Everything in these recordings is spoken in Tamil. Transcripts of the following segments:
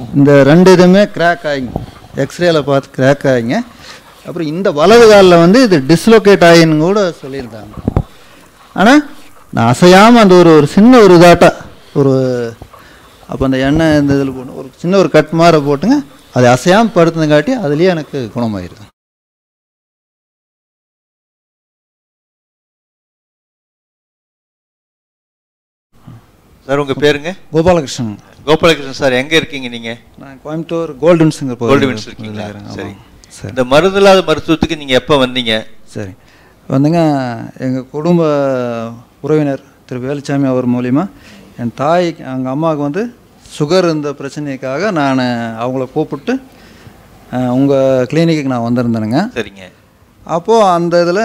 இந்த ரெண்டு இதுவுமே கிராக் ஆகிங்க எக்ஸ்ரேல பார்த்து கிராக் ஆகிங்க அப்புறம் இந்த வலது காலில் வந்து இது டிஸ்லோகேட் ஆகின்னு கூட சொல்லியிருந்தாங்க ஆனால் நான் அசையாமல் அந்த ஒரு ஒரு சின்ன ஒரு இதாட்டா ஒரு அப்போ அந்த எண்ணெய் இந்த இதில் போட்டு ஒரு சின்ன ஒரு கட் மாற போட்டுங்க அதை அசையாமல் படுத்துனங்காட்டி அதுலேயே எனக்கு குணமாயிருது சார் உங்க பேருங்க கோபாலகிருஷ்ணன் கோபாலகிருஷ்ணன் சார் எங்க இருக்கீங்க நீங்க நான் Coimbatore golden singer gold wins இருக்கீங்களா சரி இந்த மருந்தில்லாத மருத்துவத்துக்கு நீங்க எப்ப வந்தீங்க சரி வந்துங்க எங்கள் குடும்ப உறவினர் திரு வேலுச்சாமி அவர் மூலிமா என் தாய் எங்கள் அம்மாவுக்கு வந்து சுகர் இந்த பிரச்சனைக்காக நான் அவங்கள கூப்பிட்டு உங்கள் கிளினிக்கு நான் வந்திருந்தேனுங்க சரிங்க அப்போது அந்த இதில்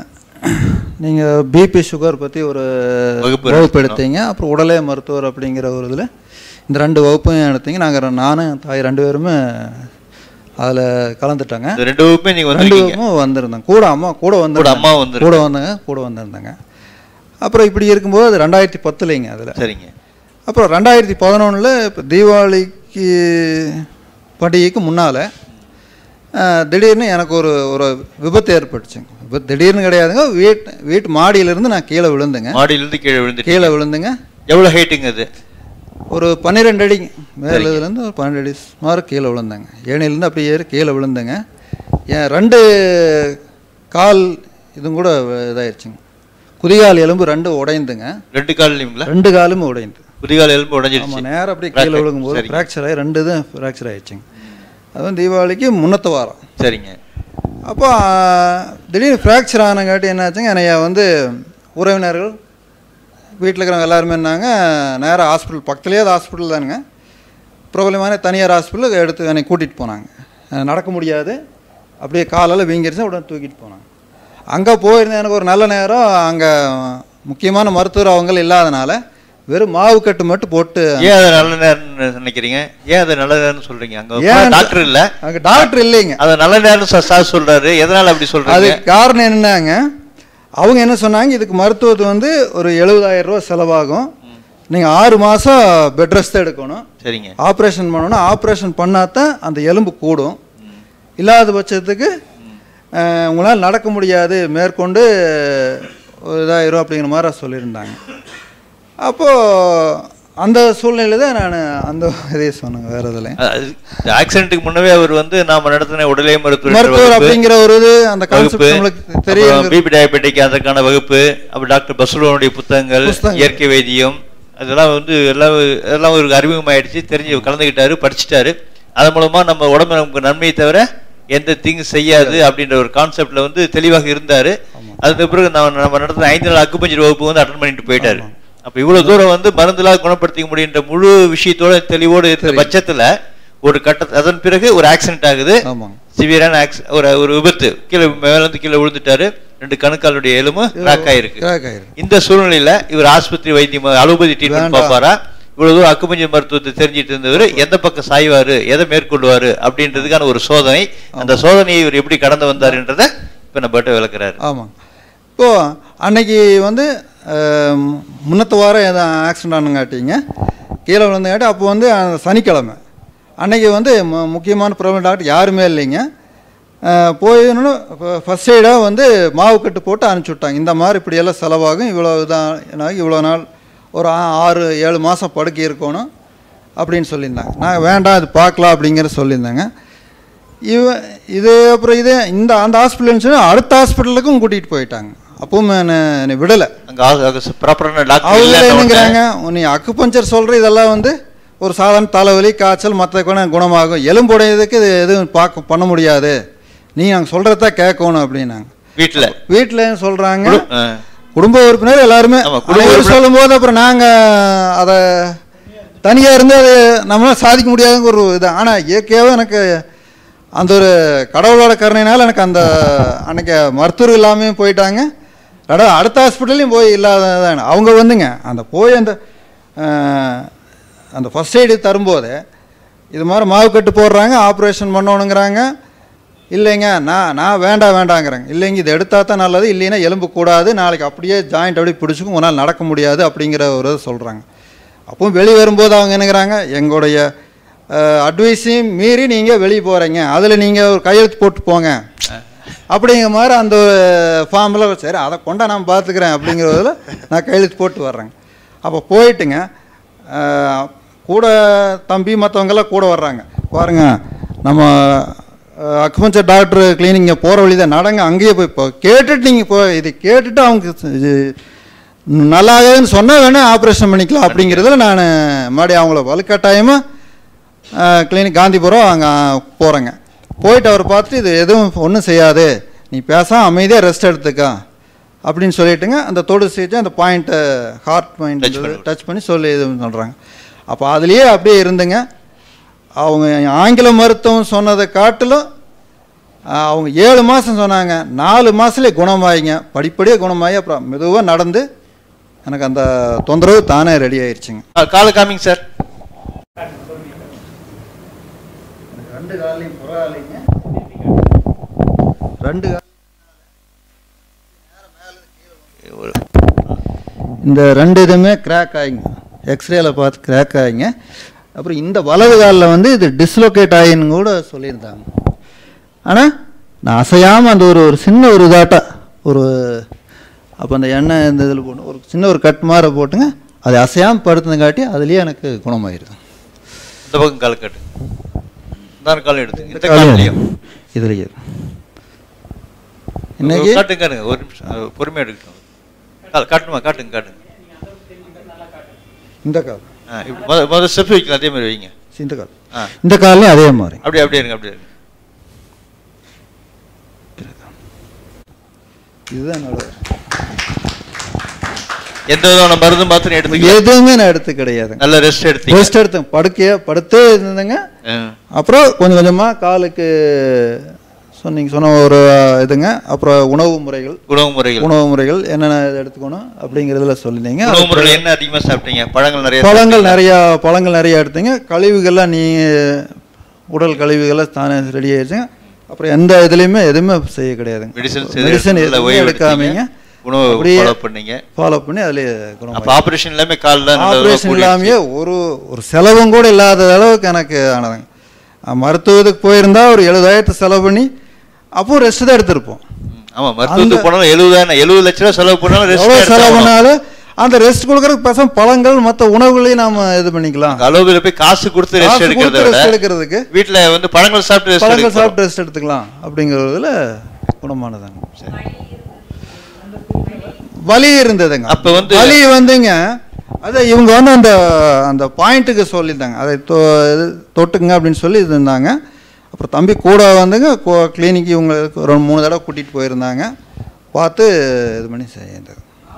நீங்கள் பிபி சுகர் பற்றி ஒரு வகுப்பு வகுப்பு எடுத்தீங்க அப்புறம் உடலே மருத்துவர் அப்படிங்கிற ஒரு இதில் இந்த ரெண்டு வகுப்பையும் எடுத்தீங்க நாங்கள் நானும் என் தாய் ரெண்டு பேருமே அதில் கலந்துட்டாங்க இந்த ரெண்டு வகுப்புமே நீங்க ரெண்டு வந்திருக்கீங்க பேருமே வந்திருந்தாங்க கூட அம்மா கூட வந்து கூட அம்மா வந்திருந்தாங்க. கூட வந்தாங்க கூட வந்திருந்தாங்க அப்புறம் இப்படி இருக்கும்போது அது ரெண்டாயிரத்தி பத்துலைங்க அதில் சரிங்க அப்புறம் ரெண்டாயிரத்தி பதினொன்றில் இப்போ தீபாவளிக்கு பண்டிகைக்கு முன்னால் திடீர்னு எனக்கு ஒரு ஒரு விபத்து ஏற்பட்டுச்சுங்க விபத்து திடீர்னு கிடையாதுங்க வீட் வீட்டு மாடியிலேருந்து நான் கீழே விழுந்துங்க மாடியில இருந்து கீழே விழுந்துட்டு கீழே விழுந்துங்க எவ்வளவு ஹைட்டுங்க அது ஒரு பன்னிரெண்டு அடி மேலேருந்து ஒரு பன்னெண்டு அடி சுமார் கீழே விழுந்தேங்க ஏனிலேருந்து அப்படியே ஏறி கீழே விழுந்தேங்க என் ரெண்டு கால் இதுவும் கூட இதாயிருச்சுங்க குதிகால் எலும்பு ரெண்டு உடைந்துங்க ரெண்டு கால்லையுங்களா ரெண்டு காலும் உடைந்து குதிகால் எலும்பு ஆமாம் உடஞ்சிருச்சு நேரம் அப்படியே Fracture. கீழே விழுகும்போது சரிங்க. ஃப்ராக்சர் ஆகி ரெண்டு இதுவும் ஃப்ராக்சர் ஆயிடுச்சுங்க அதுவும் தீபாவளிக்கு முன்னத்த வாரம் சரிங்க அப்போ ஆ, திடீர்னு ஃப்ராக்சர் ஆனங்காட்டி என்னாச்சுங்க என்னைய வந்து உறவினர்கள் வீட்டில் இருக்கிறவங்க எல்லாருமே என்னாங்க நேராக ஹாஸ்பிட்டல் பக்கத்துலேயே அது ஹாஸ்பிட்டல் தானுங்க பிரபலமான தனியார் ஹாஸ்பிட்டலுக்கு எடுத்து என்னை கூட்டிகிட்டு போனாங்க அஹ் நடக்க முடியாது அப்படியே காலால் வீங்கிருச்சு உடனே தூக்கிட்டு போனாங்க அங்கே போயிருந்தேன் எனக்கு ஒரு நல்ல நேரம் அங்கே முக்கியமான மருத்துவர் அவங்க இல்லாதனால வெறும் மாவு கட்டு மட்டும் போட்டு ஏன் அதை நல்ல நேரம்னு நினைக்கிறீங்க ஏன் அதை நல்ல நேரம்னு சொல்றீங்க அங்க ஏன் டாக்டர் இல்ல அங்கே டாக்டர் இல்லைங்க அதை நல்ல நேரம் சார் சொல்றாரு எதனால அப்படி அது சொல்றாங்க காரணம் என்னன்னாங்க அவங்க என்ன சொன்னாங்க இதுக்கு மருத்துவத்து வந்து ஒரு 70000 ரூபா செலவாகும் நீங்கள் ஆறு மாதம் பெட் ரெஸ்ட் எடுக்கணும் சரிங்க ஆப்ரேஷன் பண்ணணும் ஆப்ரேஷன் பண்ணாதான் அந்த எலும்பு கூடும் இல்லாத பட்சத்துக்கு அஹ், உங்களால் நடக்க முடியாது மேற்கொண்டு ஒரு இதாயிரும் அப்படிங்கிற மாதிரி சொல்லியிருந்தாங்க அப்போது அந்த சூழ்நிலை தான் நான் அந்த இதையே சொன்னேங்க வேறு இதில் ஆக்சிடென்ட்டுக்கு முன்னவே அவர் வந்து நாம நடத்தின உடலே மருத்துவ மருத்துவர் அப்படிங்கிற ஒரு இது அந்த கான்செப்ட் நம்மளுக்கு தெரியும் பிபி டயபெட்டிக் அதற்கான வகுப்பு அப்புறம் டாக்டர் பசுலோனுடைய புத்தகங்கள் புஸ்தகங்கள். இயற்கை வைத்தியம் அதெல்லாம் வந்து எல்லாம் எல்லாம் ஒரு அறிமுகமாயிடுச்சு தெரிஞ்சு கலந்துக்கிட்டாரு படிச்சுட்டாரு அதன் மூலமா நம்ம உடம்பு நமக்கு நன்மையை தவிர எந்த தீங்கு செய்யாது அப்படின்ற ஒரு கான்செப்ட்ல வந்து தெளிவாக இருந்தாரு அதுக்கு பிறகு நம்ம நம்ம நடத்தின ஐந்து நாள் அக்குப்பஞ்சர் வகுப்பு வந்து அட்டன் பண்ணிட்டு போயிட்டாரு அப்ப இவ்வளவு தூரம் வந்து மருந்துலாக குணப்படுத்திக்க முடியுன்ற முழு விஷயத்தோட தெளிவோடு இருந்த பட்சத்துல ஒரு கட்ட அதன் பிறகு ஒரு ஆக்சிடென்ட் ஆகுது ஆமாங்க சிவியரான ஆக்சி ஒரு ஒரு விபத்து கீழே மேல இருந்து கீழே விழுந்துட்டாரு ரெண்டு கணுக்காலுடைய எலும்பு கிராக் ஆயிருக்கு கிராக் ஆயிருக்கு இந்த சூழ்நிலையில இவர் ஆஸ்பத்திரி வைத்தியம் அலோபதி ட்ரீட்மெண்ட் வேண்டாம். பார்ப்பாரா இவ்வளவு தூரம் அக்குப்பஞ்சர் மருத்துவத்தை தெரிஞ்சிட்டு இருந்தவர் எந்த பக்கம் சாய்வாரு எதை மேற்கொள்வாரு அப்படின்றதுக்கான ஒரு சோதனை அந்த சோதனையை இவர் எப்படி கடந்து வந்தாருன்றத இப்ப நம்ம கிட்ட விளக்குறாரு ஆமாங்க இப்போது அன்னைக்கு வந்து அஹ், முன்னத்த வாரம் ஏதோ ஆக்சிடென்ட் ஆனுங்காட்டிங்க கீழே விழுந்தங்காட்டி அப்போ வந்து அஹ், சனிக்கிழமை அன்னைக்கு வந்து மு- முக்கியமான ப்ராப்ளம் டாக்டர் யாருமே இல்லைங்க அஹ், போயிடணும் ஃபஸ்ட் எய்டாக வந்து மாவு கட்டு போட்டு அனுப்பிச்சி விட்டாங்க இந்த மாதிரி இப்படியெல்லாம் செலவாகும் இவ்வளோ இதான் எனக்கு இவ்வளோ நாள் ஒரு ஆ- ஆறு ஏழு மாதம் படுக்கை இருக்கணும் அப்படின்னு சொல்லியிருந்தாங்க நான் வேண்டாம் இது பார்க்கலாம் அப்படிங்கிற சொல்லியிருந்தாங்க இவ இது அப்புறம் இது இந்த அந்த ஹாஸ்பிட்டல்னு சொல்லி அடுத்த ஹாஸ்பிட்டலுக்கும் கூட்டிகிட்டு போயிட்டாங்க அப்பவும் என்னை என்னை விடலை அங்க ப்ராப்பரான டாக்டர் அவங்க இல்ல என்னங்கிறாங்க நீ அக்குபஞ்சர் சொல்கிற இதெல்லாம் வந்து ஒரு சாதாரண தலைவலி காய்ச்சல் மற்ற குண குணமாகும் எலும்புடையதுக்கு இது எதுவும் பார்க்க பண்ண முடியாது நீ நாங்கள் சொல்கிறத கேட்கணும் அப்படின்னாங்க வீட்டுல வீட்டில் சொல்கிறாங்க ஆ. குடும்ப உறுப்பினர் எல்லாருமே ஆமா, குடும்ப அனைவரும் உறுப்பினர். சொல்லும்போது அப்புறம் நாங்கள் அதை தனியாக இருந்து அது நம்மளால சாதிக்க முடியாதுங்க ஒரு இது ஆனால் இயற்கையாகவே எனக்கு அந்த ஒரு கடவுளோட கருணையினால எனக்கு அந்த அன்னைக்கு மருத்துவர் இல்லாமையும் போயிட்டாங்க ரெடா அடுத்த ஹாஸ்பிட்டல்லையும் போய் இல்லாததான் அவங்க வந்துங்க அந்த போய் அந்த அஹ், அந்த ஃபஸ்ட் எய்டு தரும்போது இது மாதிரி மாவு கட்டு போடுறாங்க ஆப்ரேஷன் பண்ணணுங்கிறாங்க இல்லைங்க நான் நான் வேண்டாம் வேண்டாங்கிறேங்க இல்லைங்க இது எடுத்தால் தான் நல்லது இல்லைன்னா எலும்பு கூடாது நாளைக்கு அப்படியே ஜாயிண்ட் அப்படியே பிடிச்சிக்கும் உன்னால் நடக்க முடியாது அப்படிங்கிற ஒரு இது சொல்கிறாங்க அப்பவும் வெளியே வரும்போது அவங்க என்னங்கிறாங்க எங்களுடைய அட்வைஸையும் மீறி நீங்கள் வெளியே போகிறீங்க அதில் நீங்கள் ஒரு கையெழுத்து போட்டு போங்க அப்படிங்கிற மாதிரி அந்த ஃபார்மில் சரி அதை கொண்டா நான் பார்த்துக்கிறேன் அப்படிங்கிறதுல நான் கையெழுத்து போட்டு வர்றேங்க அப்போ போயிட்டுங்க அஹ், கூட தம்பி மற்றவங்கெல்லாம் கூட வர்றாங்க பாருங்க நம்ம அக்குபஞ்சர் டாக்டர் கிளினிங்க போகிற வழி தான் நடங்க அங்கேயே போய் இப்போ கேட்டுட்டு நீங்கள் போ இது கேட்டுட்டு அவங்க இது நல்லாகுதுன்னு சொன்னால் வேணால் ஆப்ரேஷன் பண்ணிக்கலாம் அப்படிங்கிறதுல நான் மறுபடியும் அவங்கள வலுக்கட்டாயமாக கிளினிக் காந்திபுரம் அங்கே போகிறேங்க போயிட்டு அவரை பார்த்துட்டு இது எதுவும் ஒன்றும் செய்யாது நீ பேசாம அமைதியாக ரெஸ்ட் எடுத்துக்க அப்படின்னு சொல்லிட்டுங்க அந்த தொடு சிகிச்சை அந்த பாயிண்ட்டை ஹார்ட் பாயிண்ட் Touch பண்ணி டச் பண்ணி சொல்லி இது சொல்கிறாங்க அப்போ அதுலேயே அப்படியே இருந்துங்க அவங்க ஆங்கில மருத்துவம் சொன்னதை காட்டிலும் ஆஹ், அவங்க ஏழு மாதம் சொன்னாங்க நாலு மாதத்துலேயே குணமாயிங்க படிப்படியாக குணமாகி அப்புறம் மெதுவாக நடந்து எனக்கு அந்த தொந்தரவு தானே ரெடி ஆயிடுச்சுங்க ஆ, காலை காமிங்க சார் ரெண்டு காலையும் புறாலைங்க ரெண்டு ஒரு இந்த ரெண்டு இதுவுமே கிராக் ஆகிங்க எக்ஸ்ரேல பார்த்து கிராக் ஆகிங்க அப்புறம் இந்த வலது காலில் வந்து இது டிஸ்லோகேட் ஆகின்னு கூட சொல்லியிருந்தாங்க ஆனால் நான் அசையாமல் அந்த ஒரு ஒரு சின்ன ஒரு இதாட்டா ஒரு அப்போ அந்த எண்ணெய் இந்த இதில் போட்டு ஒரு சின்ன ஒரு கட் மாதிரி போட்டுங்க அது அசையாமல் படுத்துனங்காட்டி அதுலேயே எனக்கு குணமாயிருது இந்த பக்கம் கால் காட்டு இந்த கால் எடுத்து இந்த காலையும் காலையும் இதுலேயே இன்னைக்கு காட்டுங்க காட்டுங்க ஒரு நிமிஷம் அது பொறுமையா எடுக்கட்டும் கால் காட்டுமா காட்டுங்க காட்டுங்க இந்த கால் ஆ இப்படி முத முதல் ஸ்டெப் வைக்கலாம் அதே மாதிரி வைங்க இந்த கால் ஆ இந்த கால்லையும் அதே மாதிரி அப்படியே அப்படியே இருங்க அப்படியே இருங்க இதுதான் என்னோட எந்த விதமான மருந்து மாத்திரம் எடுத்துக்க எதுவுமே நான் எடுத்து கிடையாது நல்ல ரெஸ்ட் எடுத்தீங்க ரெஸ்ட் எடுத்தேன் படுக்கையே படுத்தே இருந்தேங்க ஆ. அப்புறம் கொஞ்சம் கொஞ்சமாக காலுக்கு சொன்னீங்க சொன்ன ஒரு இதுங்க அப்புறம் உணவு முறைகள் உணவு முறைகள் உணவு முறைகள் என்னென்ன இது எடுத்துக்கணும் அப்படிங்கிறதுல சொல்லியிருந்தீங்க உணவு முறைகள் என்ன அதிகமா சாப்பிட்டீங்க பழங்கள் நிறைய பழங்கள் நிறையா பழங்கள் நிறையா எடுத்தீங்க கழிவுகள்லாம் நீ உடல் கழிவுகளை தானே ரெடி ஆயிடுச்சுங்க அப்புறம் எந்த இதுலேயுமே எதுவுமே செய்ய கிடையாதுங்க மெடிசன்ஸ் மெடிசன் நல்ல எதுவுமே ஓய்வு எடுக்காமீங்க எடுக்காமீங்க உணவு அப்படியே ஃபாலோ பண்ணீங்க ஃபாலோ பண்ணி அதிலே குணம் அப்ப ஆபரேஷன் எல்லாமே கால்ல ஆப்ரேஷன் இல்லாமையே ஒரு ஒரு செலவும் கூட இல்லாத அளவுக்கு எனக்கு ஆனதுங்க அஹ் மருத்துவத்துக்கு போயிருந்தா ஒரு எழுபதாயிரத்து செலவு பண்ணி அப்போ ரெஸ்ட் தான் எடுத்திருப்போம் ஆமா மருத்துவத்துக்கு போனாலும் எழுபதாயிரம் எழுபது லட்ச ரூபா செலவு பண்ணாலும் எவ்வளோ ரெஸ்ட் செலவு பண்ணாலும் அந்த ரெஸ்ட் கொடுக்கறதுக்கு பசங்க பழங்கள் மற்ற உணவுகளையும் நாம இது பண்ணிக்கலாம் அலோபில போய் காசு கொடுத்து ரெஸ்ட் காசு எடுக்கிறத கொடுத்து விட ரெஸ்ட் எடுக்கிறதுக்கு வீட்ல வந்து பழங்கள் சாப்பிட்டு ரெஸ்ட் பழங்கள் எடுக்கலாம் சாப்பிட்டு ரெஸ்ட் எடுத்துக்கலாம் அப்படிங்கிறதுல குணமானதாங்க வலி இருந்ததுங்க அப்ப வந்து- வலி வந்துங்க அது இவங்க வந்து அந்த அந்த பாயிண்ட்டுக்கு சொல்லியிருந்தாங்க அதை தொ இது தொட்டுங்க அப்படின்னு சொல்லி இருந்தாங்க அப்புறம் தம்பி கூட வந்துங்க கிளினிக் இவங்க ஒரு மூணு தடவை கூட்டிகிட்டு போயிருந்தாங்க பார்த்து இது பண்ணி செய்யுது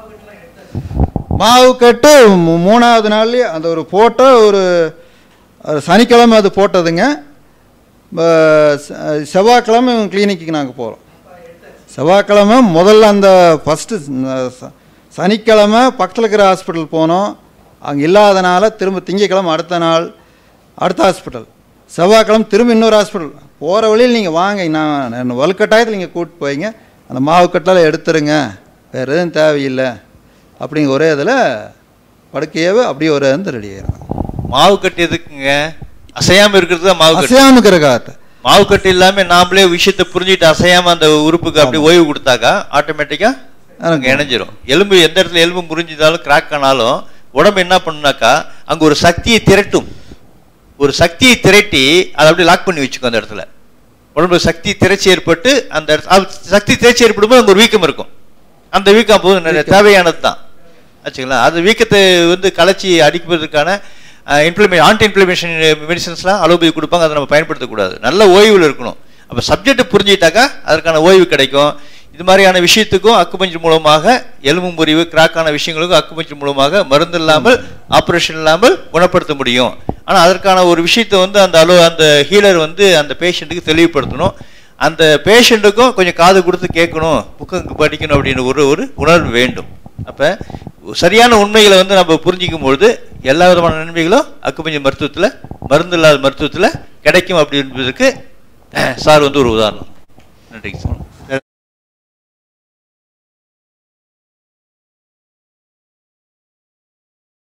மாவு கட்டு மூ- மூணாவது நாள்லேயே அந்த ஒரு போட்டோ ஒரு அது சனிக்கிழமை அது போட்டதுங்க ப- செ- செவ்வாய்க்கிழமை இவங்க கிளினிக்கு நாங்கள் போகிறோம் செவ்வாய்க்கிழமை முதல்ல அந்த ஃபஸ்ட்டு சனிக்கிழமை பக்கத்தில் இருக்கிற ஹாஸ்பிட்டல் போனோம் அங்கே இல்லாதனால திரும்ப திங்கக்கிழமை அடுத்த நாள் அடுத்த ஹாஸ்பிட்டல் செவ்வாய்க்கிழமை திரும்ப இன்னொரு ஹாஸ்பிட்டல் போகிற வழியில் நீங்கள் வாங்க நான் என்ன வலுக்கட்டாயத்தில் நீங்கள் கூப்பிட்டு போய்ங்க அந்த மாவு கட்டெல்லாம் எடுத்துருங்க வேறு எதுவும் தேவையில்லை அப்படிங்கிற ஒரே இதில் படுக்கையவே அப்படியே ஒரு வந்து ரெடி ஆயிடும் மாவு கட்டு எதுக்குங்க அசையாம இருக்கிறது தான் மாவு கட்டு அசையாம இருக்கிற காற்று மாவு கட்டு இல்லாம நாமளே விஷயத்தை புரிஞ்சுட்டு அசையாம அந்த உறுப்புக்கு அப்படியே ஓய்வு கொடுத்தாக்கா ஆட்டோமேட்டிக்கா அங்க இணைஞ்சிரும் எலும்பு எந்த இடத்துல எலும்பு முறிஞ்சிதாலும் கிராக் ஆனாலும் உடம்பு என்ன பண்ணுனாக்கா அங்க ஒரு சக்தியை திரட்டும் ஒரு சக்தியை திரட்டி அதை அப்படியே லாக் பண்ணி வச்சுக்கும் அந்த இடத்துல உடம்புல சக்தி திரைச்சி ஏற்பட்டு அந்த இடத்து- அது சக்தி திரைச்சி ஏற்படும்போது அங்க ஒரு வீக்கம் இருக்கும் அந்த வீக்கம் அப்போது நிறைய தேவையானது தான் ஆச்சுங்களா அது வீக்கத்தை வந்து கலைச்சி அடிப்பதற்கான இம்ப்ளிமெண்ட் ஆன்டி இன்ஃப்ளமேஷன் மெடிசன்ஸ்லாம் அலோபதி கொடுப்பாங்க அதை நம்ம பயன்படுத்தக்கூடாது நல்ல ஓய்வில் இருக்கணும் அப்போ சப்ஜெக்ட் புரிஞ்சுக்கிட்டாக்கா அதற்கான ஓய்வு கிடைக்கும் இது மாதிரியான விஷயத்துக்கும் அக்குபஞ்சர் மூலமாக எலும்பு முறிவு கிராக்கான விஷயங்களுக்கும் அக்குபஞ்சர் மூலமாக மருந்து இல்லாமல் ஆப்ரேஷன் இல்லாமல் குணப்படுத்த முடியும் ஆனால் அதற்கான ஒரு விஷயத்தை வந்து அந்த அலோ அந்த ஹீலர் வந்து அந்த பேஷண்ட்டுக்கு தெளிவுபடுத்தணும் அந்த பேஷண்ட்டுக்கும் கொஞ்சம் காது கொடுத்து கேட்கணும் புக்கு படிக்கணும் அப்படின்னு ஒரு ஒரு உணர்வு வேண்டும் அப்போ சரியான உண்மைகளை வந்து நம்ம புரிஞ்சிக்கும் பொழுது எல்லா விதமான நன்மைகளும் அக்குப்பஞ்சு மருத்துவத்தில் மருந்து இல்லாத மருத்துவத்தில் கிடைக்கும் அப்படின்றதுக்கு சார் வந்து ஒரு உதாரணம் நன்றிங்க சார்